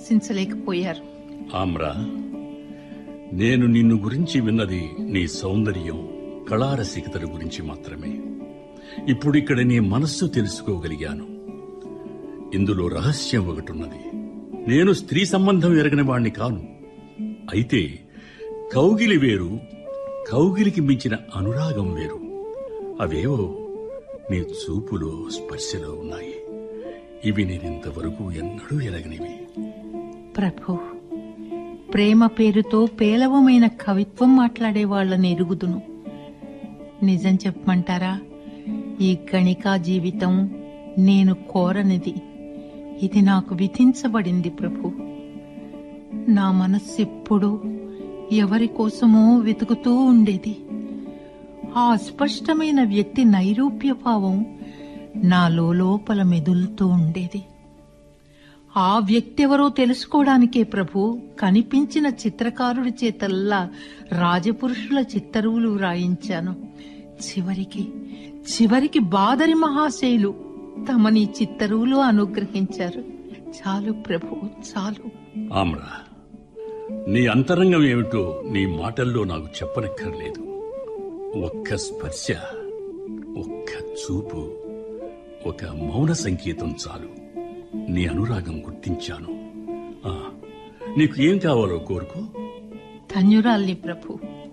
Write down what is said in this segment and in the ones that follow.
ప్రదర్శించలేకపోయారు ఆమ్రా నేను నిన్ను గురించి విన్నది నీ సౌందర్యం కళారసికతల గురించి మాత్రమే ఇప్పుడిక్కడ నీ మనస్సు తెలుసుకోగలిగాను ఇందులో రహస్యం ఒకటున్నది నేను స్త్రీ సంబంధం ఎరగని వాణ్ణి కాను అయితే కౌగిలి వేరు కౌగిలికి మించిన అనురాగం వేరు అవేవో నీ చూపులో స్పర్శలో ఉన్నాయి ఇవి నేనింతవరకు ఎన్నడూ ఎరగనివి ప్రభు ప్రేమ పేరుతో పేలవమైన కవిత్వం మాట్లాడే వాళ్ళని ఎరుగుదును నిజం చెప్పమంటారా ఈ గణికా జీవితం నేను కోరనిది ఇది నాకు విధించబడింది ప్రభు నా మనస్సు ఎప్పుడూ ఎవరి కోసమో వెతుకుతూ ఉండేది ఆ అస్పష్టమైన వ్యక్తి నైరూప్య భావం నా లోపల మెదులుతూ ఉండేది ఆ వ్యక్తి ఎవరో తెలుసుకోవడానికే ప్రభు కనిపించిన చిత్రకారుడి చేతల్లా రాజపురుషుల చిత్తరువులు రాయించాను చివరికి చివరికి బాదరి మహాశైలు తమని చిత్తరువులు అనుగ్రహించారు చాలు ప్రభు చాలు ఆమ్రా నీ అంతరంగం ఏమిటో నీ మాటల్లో నాకు చెప్పనక్కర్లేదు ఒక్క స్పర్శ ఒక్క చూపు ఒక మౌన సంకేతం చాలు నీ అనురాగం గుర్తించాను ఆ, నీకు ఏం కావాలో కోరుకో ధన్యురాల్ని ప్రభు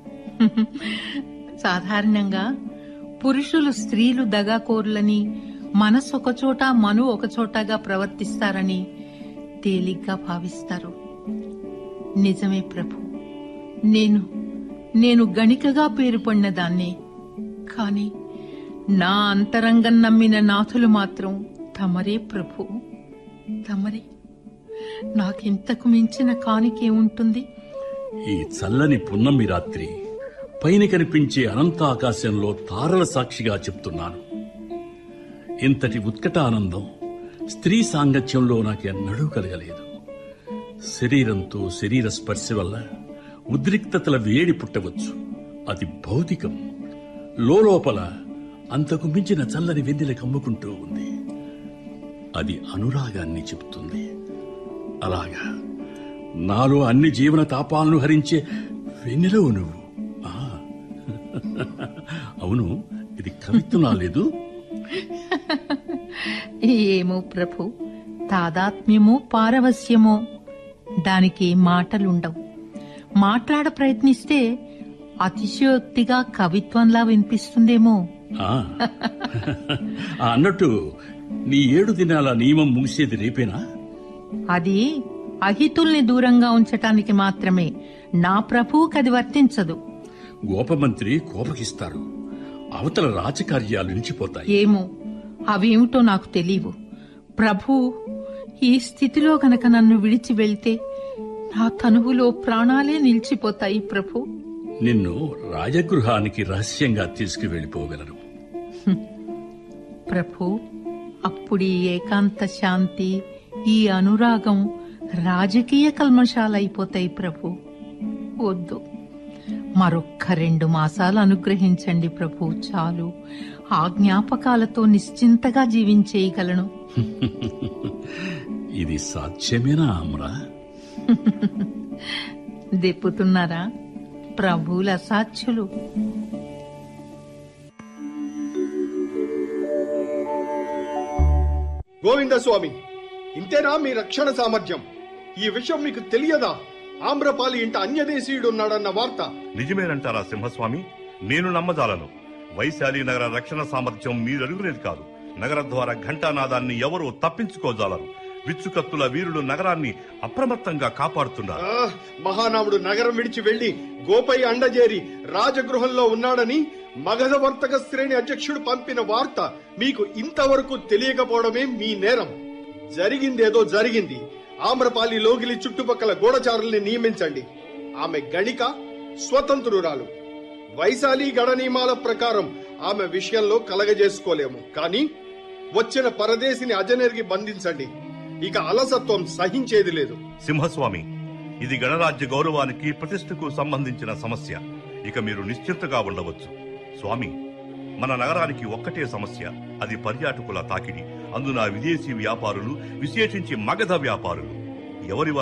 సాధారణంగా పురుషులు స్త్రీలు దగాకోరులని మనసు ఒకచోట మను ఒకచోటగా ప్రవర్తిస్తారని తేలిగ్గా భావిస్తారు నిజమే ప్రభు నేను నేను గణికగా పేరు పొందిన దాన్నే కాని నా అంతరంగం నమ్మిన నాథులు మాత్రం తమరే ప్రభు తమరే నాకింతకు మించిన కానికే ఉంటుంది ఈ చల్లని పున్నమి రాత్రి పైన కనిపించే అనంత ఆకాశంలో తారల సాక్షిగా చెప్తున్నాను ఇంతటి ఉత్కట ఆనందం స్త్రీ సాంగత్యంలో నాకెన్నడూ కలగలేదు శరీరంతో శరీర స్పర్శ వల్ల ఉద్రిక్తతల వేడి పుట్టవచ్చు అది భౌతికం లోపల అంతకు మించిన చల్లని వెన్నెల కమ్ముకుంటూ ఉంది అది అనురాగాన్ని చెబుతుంది అలాగా నాలో అన్ని జీవన తాపాలను హరించే వెన్నెలవు నువ్వు ఆ. అవును ఇది కవిత్వం రాలేదు ఏమో ప్రభు తాదాత్మ్యమో పారవస్యమో దానికి మాటలుండవు మాట్లాడ ప్రయత్నిస్తే అతిశయోక్తిగా కవిత్వంలా వినిపిస్తుందేమో ఆ. ఆ, అన్నట్టు నీ ఏడు దినాల నియమం ముగిసేది రేపేనా అది అహితుల్ని దూరంగా ఉంచటానికి మాత్రమే నా ప్రభువుకి అది వర్తించదు గోపమంత్రి కోపగిస్తారు అవతల రాజకార్యాలు నిలిచిపోతాయి ఏమో అవేమిటో నాకు తెలియవు ప్రభు ఈ స్థితిలో గనక నన్ను విడిచి వెళ్తే నా తనువులో ప్రాణాలే నిలిచిపోతాయి ప్రభు నిన్ను రాజగృహానికి రహస్యంగా తీసుకువెళ్ళిపోగలరు ప్రభు అప్పుడు ఈ ఏకాంత శాంతి ఈ అనురాగం రాజకీయ కల్మషాలైపోతాయి ప్రభు వద్దు మరొక్క రెండు మాసాలు అనుగ్రహించండి ప్రభు చాలు ఆ జ్ఞాపకాలతో నిశ్చింతగా జీవించేయగలను ఇది సాధ్యమేనా అమరా దెప్పుతున్నారా ప్రభువుల అసాధ్యులు గోవిందస్వామి ఇంతేనా మీ రక్షణ సామర్థ్యం ఈ విషయం మీకు తెలియదా ఆమ్రపాలి ఇంట అన్యదేశీయుడున్నాడన్న వార్త నిజమేనంటారా సింహస్వామి నేను నమ్మజాలను వైశాలి నగర రక్షణ సామర్థ్యం మీరరుగునేది కాదు నగర ద్వారా ఘంటానాదాన్ని ఎవరూ తప్పించుకోజాలరు విచ్చుకత్తుల వీరులు నగరాన్ని అప్రమత్తంగా కాపాడుతున్నారు ఆ, మహానాముడు నగరం విడిచి వెళ్లి గోపై అండజేరి రాజగృహంలో ఉన్నాడని మగధ వర్తక శ్రేణి అధ్యక్షుడు పంపిన వార్త మీకు ఇంతవరకు తెలియకపోవడమే మీ నేరం జరిగిందేదో జరిగింది ఆమ్రపాలి లోగిలి చుట్టుపక్కల గూఢచారుల్ని నియమించండి ఆమె గణిక స్వతంత్రురాలు వైశాలి గణ నియమాల ప్రకారం ఆమె విషయంలో కలగజేసుకోలేము కానీ వచ్చిన పరదేశిని అజనేరికి బంధించండి ఇక అలసత్వం సహించేది లేదు సింహస్వామి ఇది గణరాజ్య గౌరవానికి ప్రతిష్టకు సంబంధించిన సమస్య ఇక మీరు నిశ్చింతగా ఉండవచ్చు స్వామి మన నగరానికి ఒక్కటే సమస్య అది పర్యాటకుల తాకిడి అందున విదేశీ వ్యాపారులు విశేషించి మగధ వ్యాపారులు ఎవరి వల్ల